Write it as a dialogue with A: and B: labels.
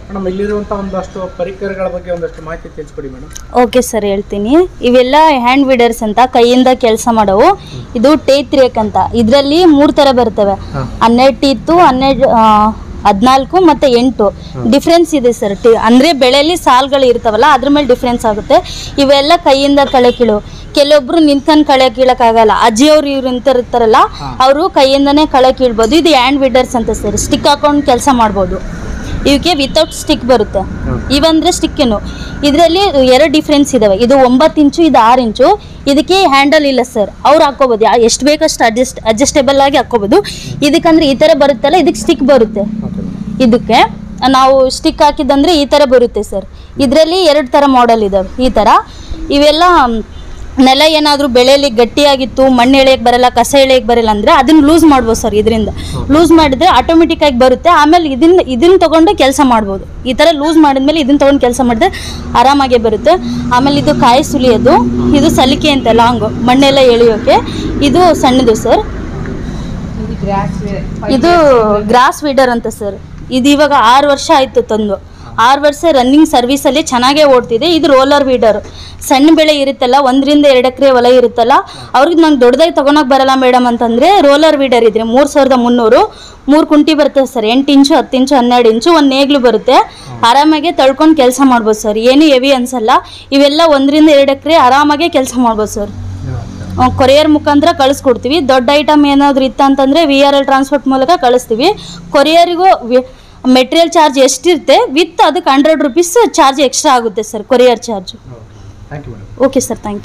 A: madam ಇಲ್ಲಿರುವಂಥ ಒಂದಷ್ಟು ಪರಿಕರಗಳ ಬಗ್ಗೆ ಒಂದಷ್ಟು ಮಾಹಿತಿ ತಿಳಿಸ್ಕೊಡಿ ಮೇಡಮ್
B: ಓಕೆ ಸರ್ ಹೇಳ್ತೀನಿ ಇವೆಲ್ಲ ಹ್ಯಾಂಡ್ ವೀಡರ್ಸ್ ಅಂತ ಕೈಯಿಂದ ಕೆಲಸ ಮಾಡೋವು ಇದು ಟೇತ್ರಿಯಕ್ ಅಂತ ಇದರಲ್ಲಿ ಮೂರು ಥರ ಬರ್ತವೆ
A: ಹಾಂ
B: ಹನ್ನೆರಡು ಟೀತು ಹನ್ನೆರಡು ಹದಿನಾಲ್ಕು ಮತ್ತು ಎಂಟು ಡಿಫ್ರೆನ್ಸ್ ಇದೆ ಸರ್ ಟಿ ಅಂದರೆ ಬೆಳೆಯಲ್ಲಿ ಸಾಲುಗಳು ಇರ್ತಾವಲ್ಲ ಅದ್ರ ಮೇಲೆ ಡಿಫ್ರೆನ್ಸ್ ಆಗುತ್ತೆ ಇವೆಲ್ಲ ಕೈಯಿಂದ ಕಳೆ ಕೀಳು ಕೆಲವೊಬ್ರು ನಿಂತ್ಕೊಂಡು ಕಳೆ ಕೀಳಕ್ಕಾಗಲ್ಲ ಅಜ್ಜಿಯವ್ರು ಇವ್ರು ನಿಂತಿರ್ತಾರಲ್ಲ ಅವರು ಕೈಯಿಂದನೇ ಕಳೆ ಕೀಳ್ಬೋದು ಇದು ಹ್ಯಾಂಡ್ ವೀಡರ್ಸ್ ಅಂತ ಸರ್ ಸ್ಟಿಕ್ ಹಾಕೊಂಡು ಕೆಲಸ ಮಾಡ್ಬೋದು ಇವಕ್ಕೆ ವಿತೌಟ್ ಸ್ಟಿಕ್ ಬರುತ್ತೆ ಇವಂದ್ರೆ ಸ್ಟಿಕ್ಕೇನು ಇದರಲ್ಲಿ ಎರಡು ಡಿಫ್ರೆನ್ಸ್ ಇದಾವೆ ಇದು ಒಂಬತ್ತು ಇಂಚು ಇದು ಆರು ಇಂಚು ಇದಕ್ಕೆ ಹ್ಯಾಂಡಲ್ ಇಲ್ಲ ಸರ್ ಅವ್ರು ಹಾಕೋಬೋದು ಎಷ್ಟು ಬೇಕಷ್ಟು ಅಡ್ಜಸ್ಟ್ ಅಡ್ಜಸ್ಟೇಬಲ್ ಆಗಿ ಹಾಕೋಬೋದು ಇದಕ್ಕಂದ್ರೆ ಈ ಥರ ಬರುತ್ತಲ್ಲ ಇದಕ್ಕೆ ಸ್ಟಿಕ್ ಬರುತ್ತೆ
A: ಓಕೆ
B: ಇದಕ್ಕೆ ನಾವು ಸ್ಟಿಕ್ ಹಾಕಿದಂದ್ರೆ ಈ ಥರ ಬರುತ್ತೆ ಸರ್ ಇದರಲ್ಲಿ ಎರಡು ಥರ ಮಾಡೆಲ್ ಇದಾವೆ ಈ ಥರ ಇವೆಲ್ಲ ಮ್, ನೆಲ ಏನಾದರೂ ಬೆಳೆಯಲ್ಲಿ ಗಟ್ಟಿಯಾಗಿತ್ತು ಮಣ್ಣು ಎಳೆಯಕ್ಕೆ ಬರಲ್ಲ ಕಸ ಎಳೆಯಕ್ಕೆ ಬರಲ್ಲ ಅಂದರೆ ಅದನ್ನ ಲೂಸ್ ಮಾಡ್ಬೋದು ಸರ್ ಇದರಿಂದ ಲೂಸ್ ಮಾಡಿದ್ರೆ ಆಟೋಮೆಟಿಕ್ ಆಗಿ ಬರುತ್ತೆ ಆಮೇಲೆ ಇದನ್ನ ಇದನ್ನ ತಗೊಂಡು ಕೆಲಸ ಮಾಡ್ಬೋದು ಈ ಥರ ಲೂಸ್ ಮಾಡಿದ್ಮೇಲೆ ಇದನ್ನ ತಗೊಂಡು ಕೆಲಸ ಮಾಡಿದ್ರೆ ಆರಾಮಾಗೆ ಬರುತ್ತೆ ಆಮೇಲೆ ಇದು ಕಾಯಿ ಸುಲಿಯೋದು ಇದು ಸಲಿಕೆ ಅಂತ ಲಾಂಗು ಮಣ್ಣೆಲ್ಲ ಎಳೆಯೋಕೆ ಇದು ಸಣ್ಣದು ಸರ್ ಇದು ಗ್ರಾಸ್ ವೀಡರ್ ಅಂತ ಸರ್ ಇದು ಇವಾಗ ಆರು ವರ್ಷ ಆಯಿತು ತಂದು ಆರು ವರ್ಷ ರನ್ನಿಂಗ್ ಸರ್ವಿಸಲ್ಲಿ ಚೆನ್ನಾಗೇ ಓಡ್ತಿದೆ ಇದು ರೋಲರ್ ವೀಡರ್ ಸಣ್ಣ ಬೆಳೆ ಇರುತ್ತಲ್ಲ ಒಂದರಿಂದ ಎರಡು ಎಕರೆ ಹೊಲ ಇರುತ್ತಲ್ಲ ಅವ್ರಿಗೆ ನಂಗೆ ದೊಡ್ಡದಾಗಿ ತೊಗೊಳಕ್ ಬರಲ್ಲ ಮೇಡಮ್ ಅಂತಂದರೆ ರೋಲರ್ ವೀಡರ್ ಇದ್ರೆ ಮೂರು ಸಾವಿರದ ಮುನ್ನೂರು ಮೂರು ಕುಂಟಿ ಬರ್ತದೆ ಸರ್ ಎಂಟು ಇಂಚು ಹತ್ತು ಇಂಚು ಹನ್ನೆರಡು ಇಂಚು ಒಂದು ನೇಗ್ಲು ಬರುತ್ತೆ ಆರಾಮಾಗಿ ತಳ್ಕೊಂಡು ಕೆಲಸ ಮಾಡ್ಬೋದು ಸರ್ ಏನು ಹೆವಿ ಅನ್ಸಲ್ಲ ಇವೆಲ್ಲ ಒಂದರಿಂದ ಎರಡು ಎಕರೆ ಆರಾಮಾಗೆ ಕೆಲಸ ಮಾಡ್ಬೋದು ಸರ್ ಕೊರಿಯರ್ ಮುಖಾಂತರ ಕಳಿಸ್ಕೊಡ್ತೀವಿ ದೊಡ್ಡ ಐಟಮ್ ಏನಾದರೂ ಇತ್ತಂತಂದರೆ ವಿ ಆರ್ ಎಲ್ ಟ್ರಾನ್ಸ್ಪೋರ್ಟ್ ಮೂಲಕ ಕಳಿಸ್ತೀವಿ ಕೊರಿಯರಿಗೂ ಮೆಟೀರಿಯಲ್ ಚಾರ್ಜ್ ಎಷ್ಟಿರುತ್ತೆ ವಿತ್ ಅದಕ್ಕೆ ಹಂಡ್ರೆಡ್ ರುಪೀಸ್ ಚಾರ್ಜ್ ಎಕ್ಸ್ಟ್ರಾ ಆಗುತ್ತೆ sir courier charge
A: thank you madam
B: okay sir thank you